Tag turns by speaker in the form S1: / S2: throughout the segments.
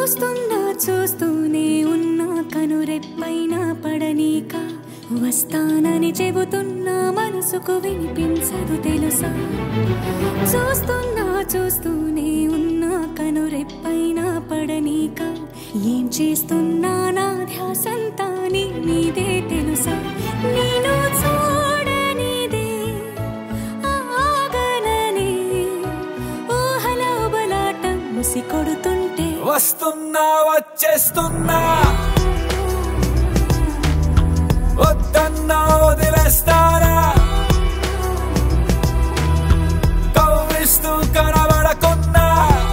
S1: చూస్తున్నా చూస్తూనే ఉన్నా కనురెప్పైన పడనీక వస్తానని చెబుతున్నా మనసుకు వినిపించదు తెలుసా చూస్తున్నా చూస్తూనే ఉన్నా కనురెప్పైన పడనీక ఏం చేస్తున్నా నా ధ్యాసంతా నీ మీదే తెలుసా నేను చూడనిదే ఆగననే ఊహల బలాటం ముసి కొడుతుంటే
S2: వస్తున్నా వచ్చేస్తున్నా వద్దన్నా వదిలేస్తారా కవ్విస్తూ కనబడకున్నా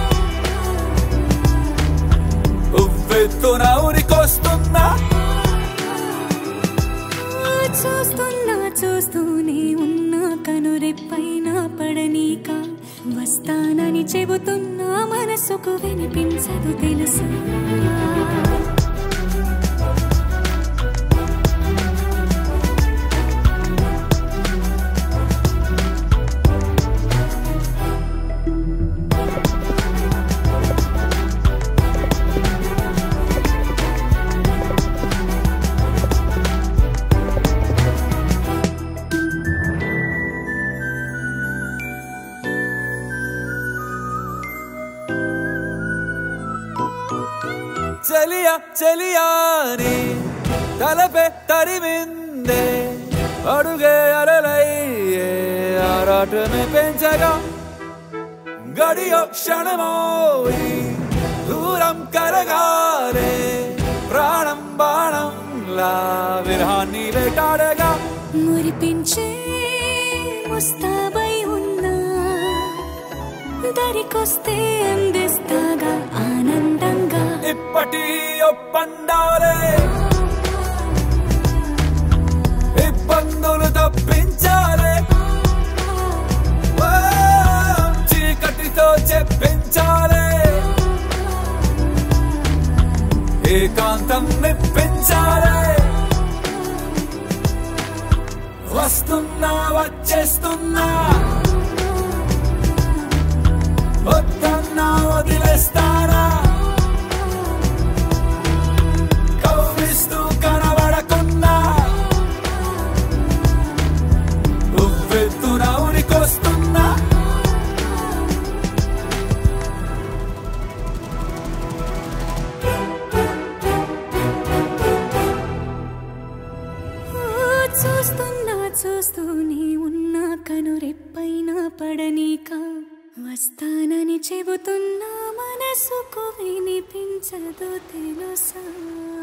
S2: ఉవ్వెత్తున ఉరికొస్తున్నా
S1: చూస్తున్నా చూస్తూనే ఉన్నా కనురెప్పైన పడనీక వస్తానని చెబుతున్నా మనసుకు వినిపించదు తెలుసా
S2: చెలియ చెలియాని తలపే తరిమిందే అడుగే అరలయ్యే ఆరాటమే పెంచగా గడియో క్షణమోయి దూరం కరగాలే ప్రాణం బాణంలా విరహాన్ని వేటాడగా
S1: మురిపించే ముస్తాబై ఉన్నా దరికొస్తే అందిస్తాగా ఆనందంగా
S2: ఇప్పటి ఒప్పందాలే ఇబ్బందులు తప్పించాలే ఓ, చీకటితో చెప్పించాలే ఏకాంతం నిప్పించాలే వస్తున్నా వచ్చేస్తున్నా వద్దన్నా వదిలేస్తారా కవ్విస్తూ కనబడకున్నా ఉవ్వెత్తున ఉరికొస్తున్నా
S1: ఓ, చూస్తున్నా చూస్తూనే ఉన్నా కనురెప్పైన పడనీక వస్తానని చెబుతున్నా మనసుకు వినిపించదు తెలుసా